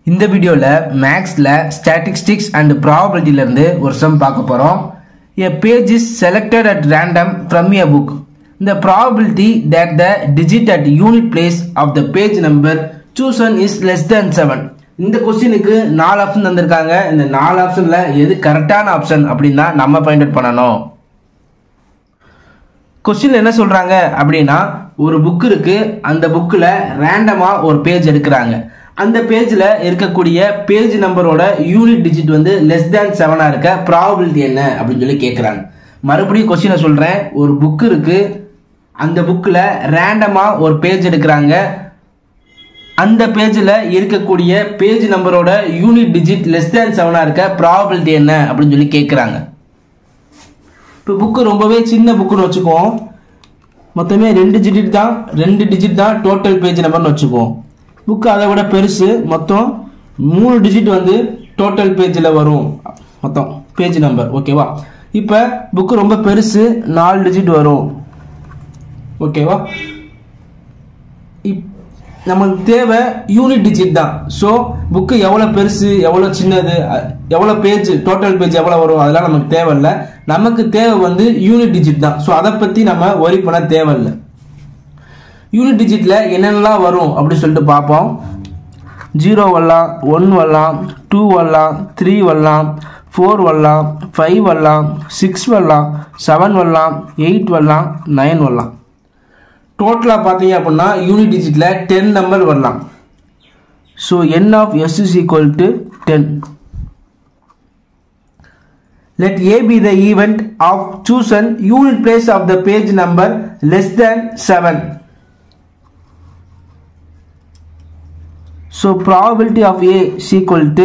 இந்த வீடியோவில் மேக்ஸில் ஸ்டாட்டிஸ்டிக்ஸ் அண்ட் ப்ராபபிலிட்டியிலேருந்து ஒரு சம் பார்க்க போகிறோம் a page is selected at random from a book the probability that the digit at unit place of the page number chosen is less than 7 இந்த கொஸ்டினுக்கு நாலு option தந்திருக்காங்க இந்த நாலு ஆப்ஷன்ல எது கரெக்டான ஆப்ஷன் அப்படின்னு தான் நம்ம ஃபைண்ட் அவுட் பண்ணணும் கொஸ்டின் என்ன சொல்றாங்க அப்படின்னா ஒரு புக் இருக்கு அந்த புக்கில் ரேண்டமா ஒரு பேஜ் எடுக்கிறாங்க அந்த பேஜில் இருக்கக்கூடிய பேஜ் நம்பரோட யூனிட் டிஜிட் வந்து லெஸ் தேன் செவனாக இருக்க ப்ராபபிலிட்டி என்ன அப்படின்னு சொல்லி கேட்குறாங்க மறுபடியும் கொஸ்டினை சொல்கிறேன் ஒரு புக் இருக்கு அந்த புக்கில் ரேண்டமாக ஒரு பேஜ் எடுக்கிறாங்க அந்த பேஜில் இருக்கக்கூடிய பேஜ் நம்பரோட யூனிட் டிஜிட் லெஸ் தேன் செவனாக இருக்க ப்ராபபிலிட்டி என்ன அப்படின்னு சொல்லி கேட்குறாங்க இப்போ புக்கு ரொம்பவே சின்ன புக்குன்னு வச்சுக்குவோம் மொத்தமே ரெண்டு டிஜிட் தான் ரெண்டு டிஜிட் தான் டோட்டல் பேஜ் நம்பர்னு வச்சுக்குவோம் புக்கு அதை விட பெருசு மொத்தம் மூணு டிஜிட் வந்து டோட்டல் பேஜில் வரும் மொத்தம் பேஜ் நம்பர் ஓகேவா இப்போ புக்கு ரொம்ப பெருசு நாலு டிஜிட் வரும் ஓகேவா இப் நமக்கு தேவை யூனிட் டிஜிட் தான் ஸோ புக்கு எவ்வளோ பெருசு எவ்வளோ சின்னது அ- எவ்வளோ பேஜ் டோட்டல் பேஜ் எவ்வளோ வரும் அதெல்லாம் நமக்கு தேவையில்லை நமக்கு தேவை வந்து யூனிட் டிஜிட் தான் ஸோ அதை பற்றி நம்ம ஒரி பண்ண தேவையில்லை யூனிட் டிஜிட்டில் என்னென்னலாம் வரும் அப்படின்னு சொல்லிட்டு பார்ப்போம் ஜீரோ வரலாம் ஒன் வரலாம் டூ வரலாம் த்ரீ வரலாம் ஃபோர் வரலாம் ஃபைவ் வரலாம் சிக்ஸ் வரலாம் செவன் வரலாம் எயிட் வரலாம் நைன் வரலாம் டோட்டலாக பார்த்தீங்க அப்படின்னா யூனிட் டிஜிட்டில் டென் நம்பர் வரலாம் so n of s is equal to ten let a be the event of chosen unit place of the page number less than 7 so probability of a is equal to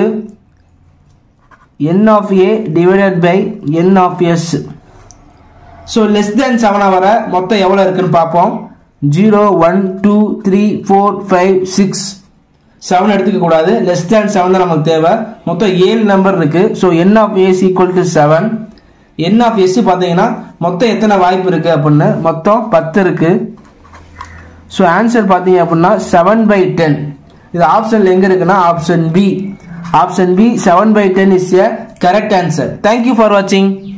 n of a divided by n of s so less than செவனாக வர மொத்தம் எவ்வளோ இருக்குன்னு பார்ப்போம் zero one two three four five six seven எடுத்துக்க கூடாது less than seven தான் நமக்கு தேவை மொத்தம் ஏழு நம்பர் இருக்கு so n of s equal to seven n of s பார்த்தீங்கன்னா மொத்தம் எத்தனை வாய்ப்பு இருக்கு அப்படின்னு மொத்தம் பத்து இருக்கு ஸோ ஆன்சர் பார்த்தீங்க அப்படின்னா செவன் பை டென் இது ஆப்ஷனில் எங்கே இருக்குன்னா option B option B seven by ten is a correct answer thank you for வாட்சிங்